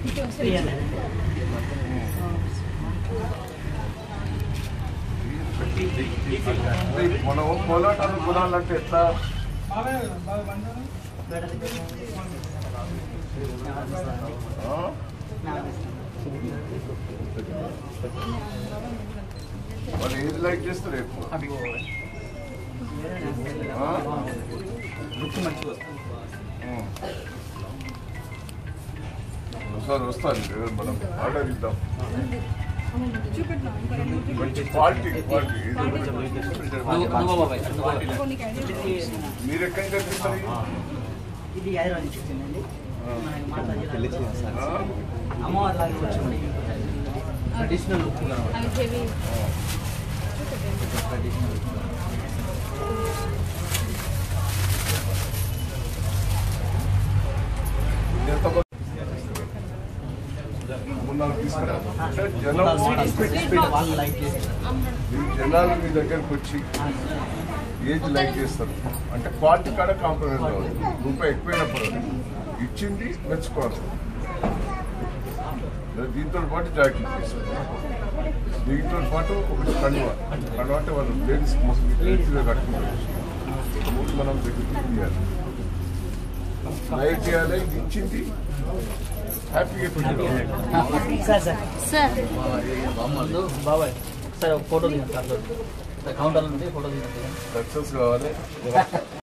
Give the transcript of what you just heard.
మనం కోలాటాలు కొనాలంటే ఎట్లా ఆ? వాళ్ళు ఏది లైక్ చేస్తారు ఎక్కువ ఆ? ఉం. ఒకసారి వస్తాను మనం ఆర్డర్ ఇద్దాం మంచి క్వాలిటీ క్వాలిటీ మీరు ఎక్కడి నుంచి తెప్పిస్తారు ఇవి? ఇది హైదరాబాద్ నుంచి వచ్చిందండి మనకి మాట్లాడి పెళ్లి చేయాలి సార్. ఆ? అమ్మవారి లాగా వచ్చింది ట్రెడిషనల్ లుక్ ట్రెడిషనల్ ఇది ఎంత బ- మూడు నాలుగు తీసుకురా అంటే జనం వాళ్ళు లైక్ చేసి ఈ జనాలు మీ దగ్గరకు వచ్చి ఏజ్ లైక్ చేస్తారు అంటే క్వాలిటీ కాడ కాంప్రమైజ్ కావాలి రూపాయి ఎక్కువైనప్పుడు ఇచ్చింది మెచ్చుకోవాలి దీంతో పాటు జాకెట్ తీసుకోవాలి దీంతో పాటు ఒకటి కండువ కండువ అంటే వాళ్ళు లేడీస్ లేడీస్గా కట్టుకుంటారు మూడు మనం దగ్గర తీయాలి లైక్ చేయాలి ఇది ఇచ్చింది హ్యాపీగా పెట్టాలి సార్ సార్ సార్ ముందు బాబాయ్ ఒకసారి ఒక ఫోటో దిగండి సార్ కౌంటర్ నుండి ఫోటో దిగండి సక్సెస్ కావాలి